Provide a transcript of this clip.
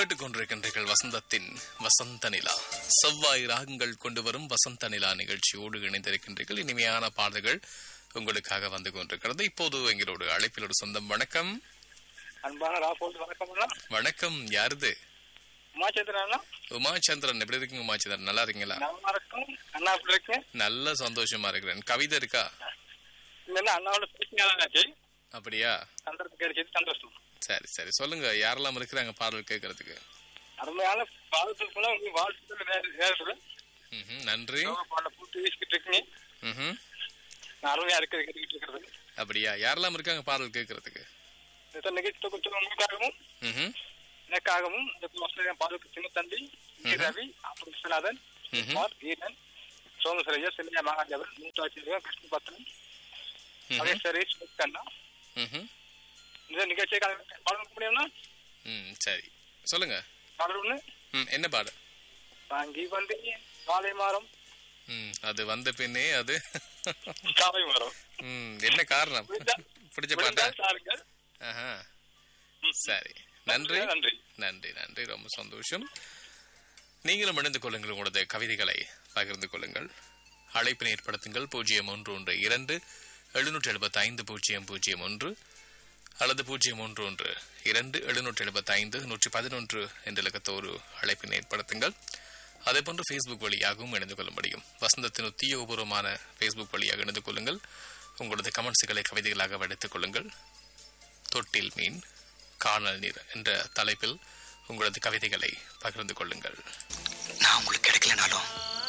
கேட்டுக்கொண்டிருக்கின்றீர்கள் வசந்தத்தின் வசந்த நிலா செவ்வாய் ராகங்கள் கொண்டு வரும் வசந்த நிலா நிகழ்ச்சியோடு இணைந்திருக்கின்றீர்கள் இனிமையான பாடல்கள் உங்களுக்காக வந்து கொண்டிருக்கிறது இப்போது எங்களோட அழைப்பில் ஒரு சொந்தம் வணக்கம் அன்பான ராபோல் வணக்கம் அண்ணா வணக்கம் யாருது உமாச்சந்திரன் அண்ணா உமாச்சந்திரன் எப்படி இருக்கீங்க உமாச்சந்திரன் நல்லா இருக்கீங்களா நல்லா இருக்கும் அண்ணா எப்படி இருக்கு நல்ல சந்தோஷமா இருக்கிறேன் கவிதை இருக்கா இல்லைன்னா அண்ணாவோட பேசினாலும் ஆச்சு அப்படியா சந்தர்ப்பம் கிடைச்சது சந்தோஷம் சரி சரி சொல்லுங்க யாரெல்லாம் இருக்கிறாங்க பாடல் கேட்கறதுக்கு அருமையான பாதத்துக்குள்ள உங்க வாழ்த்துக்கள் வேறு வேறு ம்ஹும், நன்றி பாட பூட்டு வீசிக்கிட்டு இருக்கீங்க ம்ஹும். அருமையா இருக்குது கேட்டுக்கிட்டு இருக்கிறது அப்படியா யாரெல்லாம் இருக்காங்க பாடல் கேட்கறதுக்கு இந்த நிகழ்ச்சி தொகுத்து உங்களுக்காகவும் ம்ஹும். எனக்காகவும் இந்த ஆஸ்திரேலியா பாதுகாப்பு சின்ன தம்பி டி. ரவி அப்புறம் விஸ்வநாதன் ம்ஹும். குமார் வீரன் சோமசுரையா செல்லியா மகாதேவன் மூத்தாச்சிரியன் கிருஷ்ண பத்ரன் ம்ஹும். மகேஸ்வரி கண்ணா ம்ஹும். இந்த நிகழ்ச்சியை பாடல் முடியும்னா ம் சரி சொல்லுங்க பாடல் ஒண்ணு ம் என்ன பாடு தாங்கி வந்து காலை மரம் ம் அது வந்த பின்னே அது காலை மரம் ம் என்ன காரணம் பிடிச்ச பாட்டா முடிந்தால் சாருங்கள் ஆஹா சரி நன்றி நன்றி நன்றி நன்றி ரொம்ப சந்தோஷம் நீங்களும் இணைந்து கொள்ளுங்கள் உங்களது கவிதைகளை பகிர்ந்து கொள்ளுங்கள் அழைப்பினை ஏற்படுத்துங்கள் பூஜ்ஜியம் ஒன்று ஒன்று இரண்டு எழுநூற்றி எழுபத்தி ஐந்து பூஜ்ஜியம் பூஜ்ஜியம் ஒன்று அல்லது பூஜ்ஜியம் ஒன்று ஒன்று இரண்டு எழுநூற்றி எழுபத்தி ஐந்து நூற்றி பதினொன்று என்ற இலக்கத்தோடு அழைப்பினை ஏற்படுத்துங்கள் அதேபோன்று ஃபேஸ்புக் வழியாகவும் இணைந்து கொள்ள முடியும் வசந்தத்தின் உத்தியோகபூர்வமான ஃபேஸ்புக் வழியாக இணைந்து கொள்ளுங்கள் உங்களது கமெண்ட்ஸுகளை கவிதைகளாக வடித்துக் கொள்ளுங்கள் தொட்டில் மீன் காணல் நீர் என்ற தலைப்பில் உங்களது கவிதைகளை பகிர்ந்து கொள்ளுங்கள் நான் உங்களுக்கு கிடைக்கலனாலும்